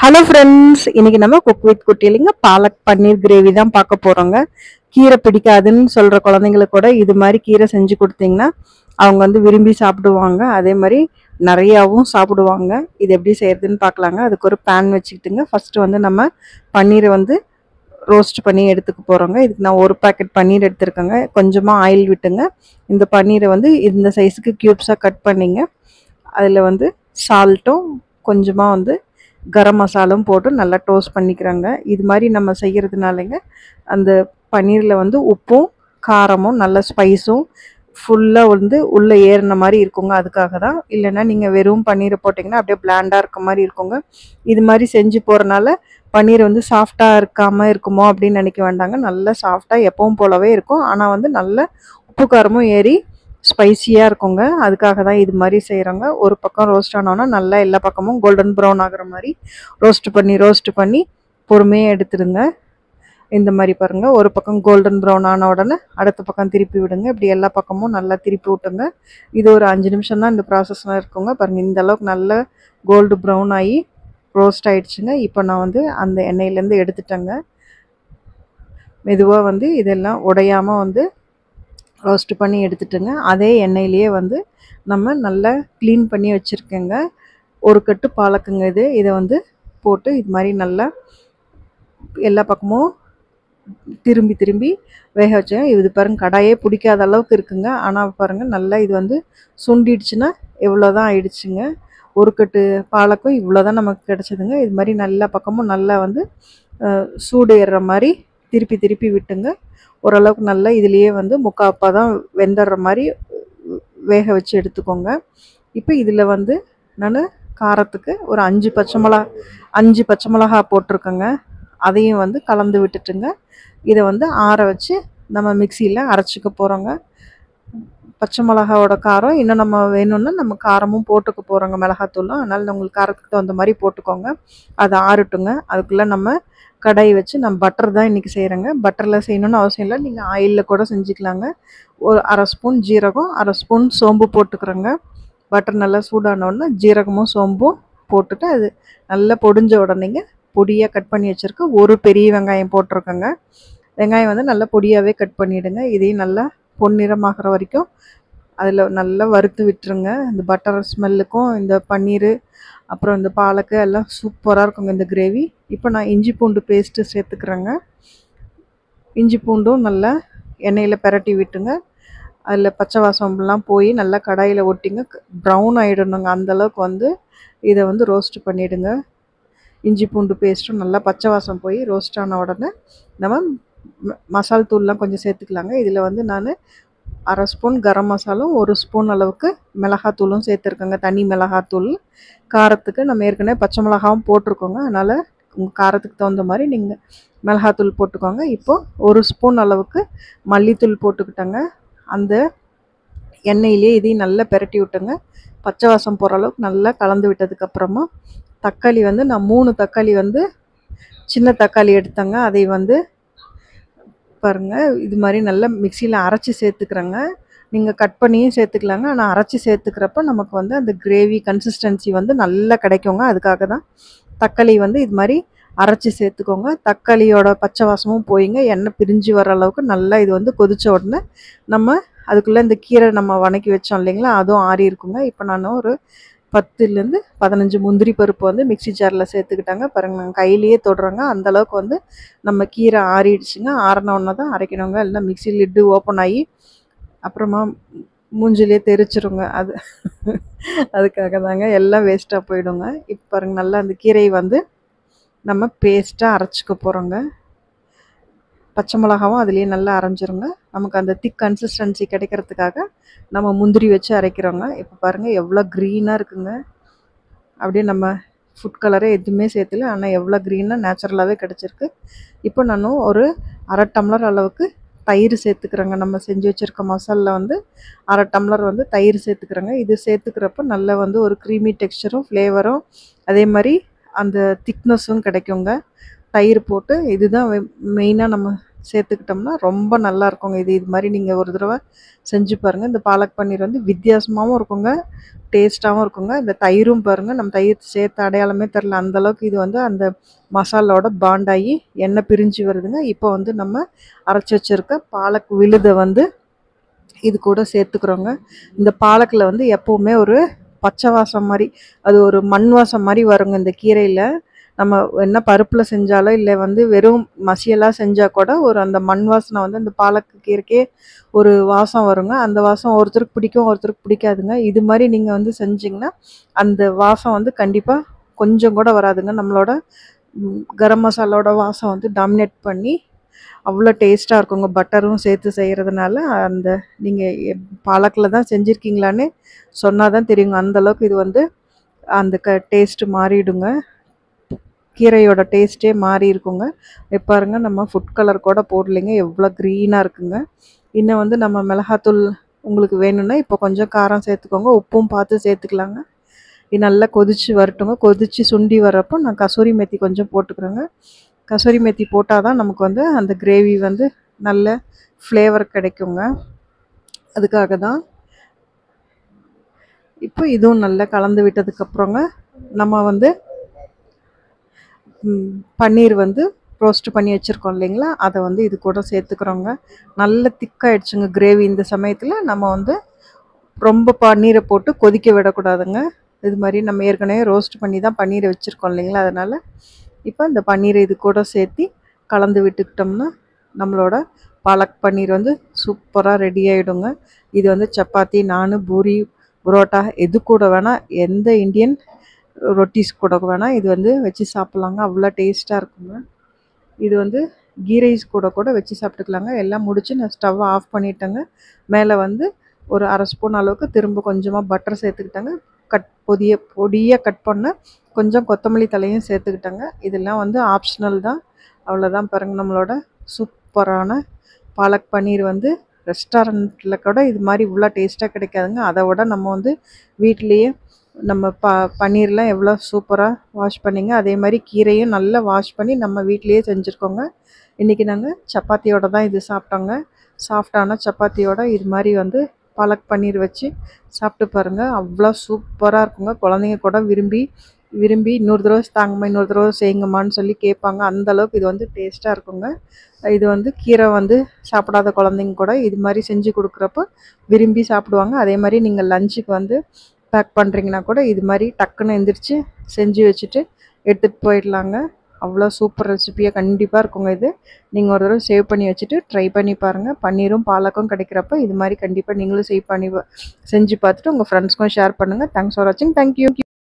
hello friends இன்னைக்கு நம்ம cook with குட்டிலிங்க பாலக் பன்னீர் கிரேவி தான் பார்க்க போறோங்க கீரை பிடிக்காதுன்னு சொல்ற குழந்தைங்களுக்கு கூட இது மாதிரி கீரை செஞ்சு கொடுத்தீங்கன்னா அவங்க வந்து விரும்பி சாப்பிடுவாங்க அதே மாதிரி நிறையாவும் சாப்பிடுவாங்க இது எப்படி செய்யறதுன்னு பார்க்கலாங்க அதுக்கு ஒரு பேன் வச்சுக்கிட்டுங்க ஃபர்ஸ்ட் வந்து நம்ம பன்னீரை வந்து ரோஸ்ட் பண்ணி எடுத்துக்க போகிறோங்க இதுக்கு நான் ஒரு பேக்கெட் பன்னீர் எடுத்துருக்கேங்க கொஞ்சமாக ஆயில் விட்டுங்க இந்த பன்னீரை வந்து இந்த சைஸுக்கு க்யூப்ஸாக கட் பண்ணிங்க அதில் வந்து சால்ட்டும் கொஞ்சமாக வந்து கரம் மசாலும் போட்டு நல்லா டோஸ்ட் பண்ணிக்கிறாங்க இது மாதிரி நம்ம செய்கிறதுனாலங்க அந்த பன்னீரில் வந்து உப்பும் காரமும் நல்ல ஸ்பைஸும் ஃபுல்லாக வந்து உள்ளே ஏறின மாதிரி இருக்குங்க அதுக்காக தான் இல்லைன்னா நீங்கள் வெறும் பன்னீரை போட்டிங்கன்னா அப்படியே பிளாண்டாக இருக்க மாதிரி இருக்குங்க இது மாதிரி செஞ்சு போகிறனால பன்னீர் வந்து சாஃப்டாக இருக்காமல் இருக்குமோ அப்படின்னு நினைக்க வேண்டாங்க நல்லா சாஃப்டாக எப்பவும் போலவே இருக்கும் ஆனால் வந்து நல்ல உப்பு காரமும் ஏறி ஸ்பைசியாக இருக்குங்க அதுக்காக தான் இது மாதிரி செய்கிறோங்க ஒரு பக்கம் ரோஸ்ட் ஆனோன்னா நல்லா எல்லா பக்கமும் கோல்டன் ப்ரௌன் ஆகுற மாதிரி ரோஸ்ட் பண்ணி ரோஸ்ட் பண்ணி பொறுமையாக எடுத்துடுங்க இந்த மாதிரி பாருங்கள் ஒரு பக்கம் கோல்டன் ப்ரௌன் ஆன உடனே அடுத்த பக்கம் திருப்பி விடுங்க இப்படி எல்லா பக்கமும் நல்லா திருப்பி விட்டுங்க இது ஒரு அஞ்சு நிமிஷம் தான் இந்த ப்ராசஸ்லாம் இருக்குங்க பாருங்கள் இந்த அளவுக்கு நல்ல கோல்டு ப்ரௌன் ஆகி ரோஸ்ட் ஆயிடுச்சுங்க இப்போ நான் வந்து அந்த எண்ணெயிலேருந்து எடுத்துட்டேங்க மெதுவாக வந்து இதெல்லாம் உடையாமல் வந்து ரோஸ்ட் பண்ணி எடுத்துட்டுங்க அதே எண்ணெயிலேயே வந்து நம்ம நல்லா க்ளீன் பண்ணி வச்சுருக்கேங்க ஒரு கட்டு பாலக்குங்க இது இதை வந்து போட்டு இது மாதிரி நல்லா எல்லா பக்கமும் திரும்பி திரும்பி வேக வச்சேன் இது பாருங்க கடாயே பிடிக்காத அளவுக்கு இருக்குங்க ஆனால் பாருங்கள் நல்லா இது வந்து சுண்டிடுச்சுன்னா எவ்வளோ தான் ஆயிடுச்சுங்க ஒரு கட்டு பாலக்கும் இவ்வளோ தான் நமக்கு கிடச்சிதுங்க இது மாதிரி எல்லா பக்கமும் நல்லா வந்து சூடு ஏறுற மாதிரி திருப்பி திருப்பி விட்டுங்க ஓரளவுக்கு நல்லா இதுலேயே வந்து முக்காப்பா தான் வெந்துடுற மாதிரி வேக வச்சு எடுத்துக்கோங்க இப்போ இதில் வந்து நான் காரத்துக்கு ஒரு அஞ்சு பச்சை மிளகா அஞ்சு பச்சை மிளகா போட்டிருக்கேங்க அதையும் வந்து கலந்து விட்டுட்டுங்க இதை வந்து ஆற வச்சு நம்ம மிக்சியில் அரைச்சிக்க போகிறோங்க பச்சை மிளகாவோட காரம் இன்னும் நம்ம வேணும்னா நம்ம காரமும் போட்டுக்க போகிறோங்க மிளகாத்தூளும் அதனால் உங்களுக்கு காரத்துக்கு தகுந்த மாதிரி போட்டுக்கோங்க அதை ஆறட்டுங்க அதுக்குள்ளே நம்ம கடாய் வச்சு நான் பட்டர் தான் இன்றைக்கி செய்கிறேங்க பட்டரில் செய்யணும்னு அவசியம் இல்லை நீங்கள் ஆயிலில் கூட செஞ்சுக்கலாங்க ஒரு அரை ஸ்பூன் ஜீரகம் அரை ஸ்பூன் சோம்பு போட்டுக்கிறோங்க பட்டர் நல்லா சூடானோடனே ஜீரகமும் சோம்பும் போட்டுட்டு அது நல்லா பொடிஞ்ச உடனேங்க பொடியாக கட் பண்ணி வச்சுருக்க ஒரு பெரிய வெங்காயம் போட்டிருக்கேங்க வெங்காயம் வந்து நல்லா பொடியாகவே கட் பண்ணிவிடுங்க இதையும் நல்லா பொன்னிறமாகிற வரைக்கும் அதில் நல்லா வறுத்து விட்டுருங்க இந்த பட்டர் ஸ்மெல்லுக்கும் இந்த பன்னீர் அப்புறம் இந்த பாலக்கு எல்லாம் சூப்பராக இருக்குங்க இந்த கிரேவி இப்போ நான் இஞ்சி பூண்டு பேஸ்ட்டு சேர்த்துக்கிறேங்க இஞ்சி பூண்டும் நல்லா எண்ணெயில் பெரட்டி விட்டுங்க அதில் பச்சை வாசம்லாம் போய் நல்லா கடாயில் ஒட்டிங்க ப்ரௌன் ஆகிடணுங்க அந்தளவுக்கு வந்து இதை வந்து ரோஸ்ட் பண்ணிவிடுங்க இஞ்சி பூண்டு பேஸ்ட்டும் நல்லா பச்சை வாசம் போய் ரோஸ்ட் ஆன உடனே நம்ம மசால் தூள்லாம் கொஞ்சம் சேர்த்துக்கலாங்க இதில் வந்து நான் அரை ஸ்பூன் கரம் மசாலும் ஒரு ஸ்பூன் அளவுக்கு மிளகாத்தூளும் சேர்த்துருக்கேங்க தனி மிளகாத்தூள் காரத்துக்கு நம்ம ஏற்கனவே பச்சை மிளகாவும் போட்டிருக்கோங்க அதனால் உங்கள் காரத்துக்கு தகுந்த மாதிரி நீங்கள் மிளகாத்தூள் போட்டுக்கோங்க இப்போது ஒரு ஸ்பூன் அளவுக்கு மல்லித்தூள் போட்டுக்கிட்டேங்க அந்த எண்ணெயிலே இதையும் நல்லா பெரட்டி விட்டுங்க பச்சை வாசம் போகிற அளவுக்கு நல்லா கலந்து விட்டதுக்கப்புறமா தக்காளி வந்து நான் மூணு தக்காளி வந்து சின்ன தக்காளி எடுத்தேங்க அதை வந்து பாருங்கள் இது மாதிரி நல்லா மிக்சியில் அரைச்சி சேர்த்துக்கிறேங்க நீங்கள் கட் பண்ணியும் சேர்த்துக்கலாங்க ஆனால் அரைச்சி சேர்த்துக்கிறப்ப நமக்கு வந்து அந்த கிரேவி கன்சிஸ்டன்சி வந்து நல்லா கிடைக்குங்க அதுக்காக தான் தக்காளி வந்து இது மாதிரி அரைச்சி சேர்த்துக்கோங்க தக்காளியோட பச்சை வாசமும் போயிங்க எண்ணெய் பிரிஞ்சு வர அளவுக்கு நல்லா இது வந்து கொதித்த உடனே நம்ம அதுக்குள்ளே இந்த கீரை நம்ம வணக்கி வச்சோம் இல்லைங்களா அதுவும் ஆறி இருக்குங்க இப்போ நான் ஒரு பத்துலேருந்து பதினஞ்சு முந்திரி பருப்பு வந்து மிக்சி ஜாரில் சேர்த்துக்கிட்டாங்க பாருங்கள் நாங்கள் கையிலேயே தொடுறோங்க அந்தளவுக்கு வந்து நம்ம கீரை ஆறிடுச்சுங்க ஆறினோடனே தான் அரைக்கணுங்க இல்லை மிக்சி லிட்டு ஓப்பன் ஆகி அப்புறமா மூஞ்சிலே தெரிச்சிருங்க அது அதுக்காக தாங்க எல்லாம் வேஸ்ட்டாக போயிடுங்க இப்போ பாருங்கள் நல்லா அந்த கீரையை வந்து நம்ம பேஸ்ட்டாக அரைச்சிக்க போகிறோங்க பச்சை மிளகாவும் அதுலேயே நல்லா அரைஞ்சிருங்க நமக்கு அந்த திக் கன்சிஸ்டன்சி கிடைக்கிறதுக்காக நம்ம முந்திரி வச்சு அரைக்கிறோங்க இப்போ பாருங்கள் எவ்வளோ க்ரீனாக இருக்குங்க அப்படியே நம்ம ஃபுட் கலரே எதுவுமே சேர்த்துல ஆனால் எவ்வளோ க்ரீனாக நேச்சுரலாகவே கிடச்சிருக்கு இப்போ நான் ஒரு அரை டம்ளர் அளவுக்கு தயிர் சேர்த்துக்கிறேங்க நம்ம செஞ்சு வச்சுருக்க மசாலில் வந்து அரை டம்ளர் வந்து தயிர் சேர்த்துக்கிறேங்க இது சேர்த்துக்கிறப்ப நல்ல வந்து ஒரு க்ரீமி டெக்ஸ்சரும் ஃப்ளேவரும் அதே மாதிரி அந்த திக்னஸும் கிடைக்குங்க தயிர் போட்டு இதுதான் மெயினாக நம்ம சேர்த்துக்கிட்டோம்னா ரொம்ப நல்லா இருக்குங்க இது இது மாதிரி நீங்கள் ஒரு தடவை செஞ்சு பாருங்கள் இந்த பாலக் பன்னீர் வந்து வித்தியாசமாகவும் இருக்குங்க டேஸ்ட்டாகவும் இருக்குங்க இந்த தயிரும் பாருங்கள் நம்ம தயிர் சேர்த்த அடையாளமே தெரில அந்தளவுக்கு இது வந்து அந்த மசாலாவோட பாண்டாகி எண்ணெய் பிரிஞ்சு வருதுங்க இப்போ வந்து நம்ம அரைச்சி வச்சுருக்க பாலக் விழுதை வந்து இது கூட சேர்த்துக்கிறோங்க இந்த பாலக்கில் வந்து எப்போவுமே ஒரு பச்சை வாசம் மாதிரி அது ஒரு மண் வாசம் மாதிரி வருங்க இந்த கீரையில் நம்ம என்ன பருப்பில் செஞ்சாலோ இல்லை வந்து வெறும் மசியெல்லாம் செஞ்சால் கூட ஒரு அந்த மண் வாசனை வந்து அந்த பாலக்கு கீரைக்கே ஒரு வாசம் வருங்க அந்த வாசம் ஒருத்தருக்கு பிடிக்கும் ஒருத்தருக்கு பிடிக்காதுங்க இது மாதிரி நீங்கள் வந்து செஞ்சிங்கன்னா அந்த வாசம் வந்து கண்டிப்பாக கொஞ்சம் கூட வராதுங்க நம்மளோட ம், கரம் மசாலாவோட வாசம் வந்து டாமினேட் பண்ணி அவ்வளோ டேஸ்ட்டாக இருக்குங்க பட்டரும் சேர்த்து செய்கிறதுனால அந்த நீங்கள் பாலக்கில் தான் செஞ்சுருக்கீங்களான்னு சொன்னால் தான் தெரியுங்க அந்த அளவுக்கு இது வந்து அந்த க டேஸ்ட்டு மாறிடுங்க கீரையோட டேஸ்ட்டே மாறி இருக்குங்க இப்போ பாருங்க நம்ம ஃபுட் கலர் கூட போடலைங்க எவ்வளோ க்ரீனாக இருக்குங்க இன்னும் வந்து நம்ம மிளகாத்தூள் உங்களுக்கு வேணும்னா இப்போ கொஞ்சம் காரம் சேர்த்துக்கோங்க உப்பும் பார்த்து சேர்த்துக்கலாங்க இது நல்லா கொதிச்சு வரட்டுங்க கொதிச்சு சுண்டி வரப்போ நான் கசூரி மெத்தி கொஞ்சம் போட்டுக்கிறேங்க கசூரி மெத்தி போட்டால் தான் நமக்கு வந்து அந்த கிரேவி வந்து நல்ல ஃப்ளேவர் கிடைக்குங்க அதுக்காக தான் இப்போ இதுவும் நல்லா கலந்து விட்டதுக்கப்புறங்க நம்ம வந்து ம், பன்னீர் வந்து ரோஸ்ட் பண்ணி வச்சுருக்கோம் இல்லைங்களா அதை வந்து இது கூட சேர்த்துக்கிறோங்க நல்ல திக்காயிடுச்சுங்க கிரேவி இந்த சமயத்தில் நம்ம வந்து ரொம்ப பன்னீரை போட்டு கொதிக்க விடக்கூடாதுங்க இது மாதிரி நம்ம ஏற்கனவே ரோஸ்ட் பண்ணி தான் பன்னீரை வச்சுருக்கோம் இல்லைங்களா அதனால் இப்போ இந்த பன்னீரை இது கூட சேர்த்து கலந்து விட்டுக்கிட்டோம்னா நம்மளோட பாலக் பன்னீர் வந்து சூப்பராக ரெடி ஆகிடுங்க இது வந்து சப்பாத்தி நான் பூரி புரோட்டா எது கூட வேணால் எந்த இந்தியன் ரொட்டீஸ் கூட வேணால் இது வந்து வச்சு சாப்பிட்லாங்க அவ்வளோ டேஸ்ட்டாக இருக்குங்க இது வந்து கீ ரைஸ் கூட கூட வச்சு சாப்பிட்டுக்கலாங்க எல்லாம் முடிச்சு நான் ஸ்டவ்வை ஆஃப் பண்ணிட்டேங்க மேலே வந்து ஒரு அரை ஸ்பூன் அளவுக்கு திரும்ப கொஞ்சமாக பட்டர் சேர்த்துக்கிட்டேங்க கட் பொடிய பொடியாக கட் பண்ண கொஞ்சம் கொத்தமல்லி தலையும் சேர்த்துக்கிட்டேங்க இதெல்லாம் வந்து ஆப்ஷனல் தான் அவ்வளோதான் பாருங்கள் நம்மளோட சூப்பரான பாலக் பன்னீர் வந்து ரெஸ்டாரண்ட்டில் கூட இது மாதிரி இவ்வளோ டேஸ்ட்டாக கிடைக்காதுங்க அதை விட நம்ம வந்து வீட்லேயே நம்ம ப பன்னீர்லாம் எவ்வளோ சூப்பராக வாஷ் பண்ணிங்க அதே மாதிரி கீரையும் நல்லா வாஷ் பண்ணி நம்ம வீட்லேயே செஞ்சுருக்கோங்க இன்றைக்கி நாங்கள் சப்பாத்தியோட தான் இது சாப்பிட்டோங்க சாஃப்டான சப்பாத்தியோட இது மாதிரி வந்து பாலக் பன்னீர் வச்சு சாப்பிட்டு பாருங்கள் அவ்வளோ சூப்பராக இருக்குங்க குழந்தைங்க கூட விரும்பி விரும்பி இன்னொரு தடவை தாங்கம்மா இன்னொரு தடவை செய்யுங்கம்மான்னு சொல்லி கேட்பாங்க அந்த அளவுக்கு இது வந்து டேஸ்ட்டாக இருக்குங்க இது வந்து கீரை வந்து சாப்பிடாத குழந்தைங்க கூட இது மாதிரி செஞ்சு கொடுக்குறப்போ விரும்பி சாப்பிடுவாங்க அதே மாதிரி நீங்கள் லஞ்சுக்கு வந்து பேக் பண்ணுறீங்கன்னா கூட இது மாதிரி டக்குன்னு எந்திரிச்சு செஞ்சு வச்சுட்டு எடுத்துகிட்டு போயிடலாங்க அவ்வளோ சூப்பர் ரெசிபியாக கண்டிப்பாக இருக்குங்க இது நீங்கள் ஒரு தடவை சேவ் பண்ணி வச்சுட்டு ட்ரை பண்ணி பாருங்கள் பன்னீரும் பாலக்கும் கிடைக்கிறப்ப இது மாதிரி கண்டிப்பாக நீங்களும் சேவ் பண்ணி செஞ்சு பார்த்துட்டு உங்கள் ஃப்ரெண்ட்ஸ்க்கும் ஷேர் பண்ணுங்கள் தேங்க்ஸ் ஃபார் வாட்சிங் தேங்க்யூ